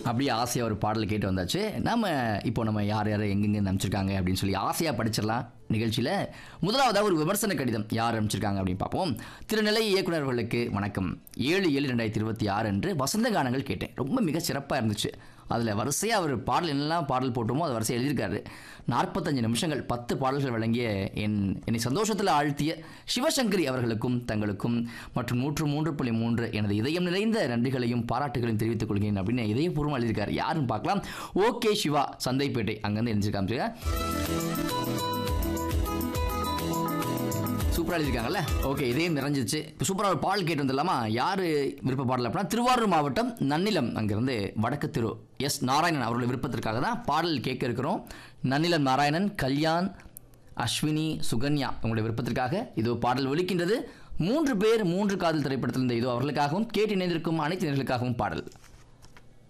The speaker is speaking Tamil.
அப்படியே ஆசையாக ஒரு பாடல் கேட்டு வந்தாச்சு நம்ம இப்போ நம்ம யார் யார் எங்கெங்க அனுப்பிச்சிருக்காங்க அப்படின்னு சொல்லி ஆசையாக படிச்சிடலாம் நிகழ்ச்சியில் முதலாவதாக ஒரு விமர்சன கடிதம் யார் அனுப்பிச்சிருக்காங்க அப்படின்னு பார்ப்போம் திருநிலை இயக்குநர்களுக்கு வணக்கம் ஏழு ஏழு ரெண்டாயிரத்தி இருபத்தி ஆறு அன்று வசந்த கானங்கள் கேட்டேன் ரொம்ப மிக சிறப்பாக இருந்துச்சு அதில் வரிசையாக அவர் பாடல் என்னெல்லாம் பாடல் போட்டோமோ அது வரிசையாக எழுதியிருக்காரு நாற்பத்தஞ்சு நிமிஷங்கள் பத்து பாடல்கள் வழங்கிய என் என்னை சந்தோஷத்தில் ஆழ்த்திய சிவசங்கரி அவர்களுக்கும் தங்களுக்கும் மற்றும் நூற்று மூன்று புள்ளி மூன்று எனது இதயம் நிறைந்த நன்றிகளையும் பாராட்டுகளையும் தெரிவித்துக் கொள்கிறேன் அப்படின்னு இதயபூர்வமாக எழுதியிருக்காரு யாருன்னு பார்க்கலாம் ஓகே சிவா சந்தைப்பேட்டை அங்கேருந்து எழுதியிருக்காங்க சூப்பராக எழுதியிருக்காங்கல்ல ஓகே இதையும் நிறைஞ்சிச்சு இப்போ சூப்பராக ஒரு பாடல் கேட்டு வந்துடலாமா யார் விருப்ப பாடல் அப்படின்னா திருவாரூர் மாவட்டம் நன்னிலம் அங்கேருந்து வடக்கு திரு எஸ் நாராயணன் அவர்களுடைய விருப்பத்திற்காக தான் பாடல் கேட்க இருக்கிறோம் நன்னிலம் நாராயணன் கல்யாண் அஸ்வினி சுகன்யா உங்களுடைய விருப்பத்திற்காக இது பாடல் ஒலிக்கின்றது மூன்று பேர் மூன்று காதல் திரைப்படத்தில் இந்த இதோ அவர்களுக்காகவும் கேட்டு இணைந்திருக்கும் அனைத்து நேர்களுக்காகவும் பாடல்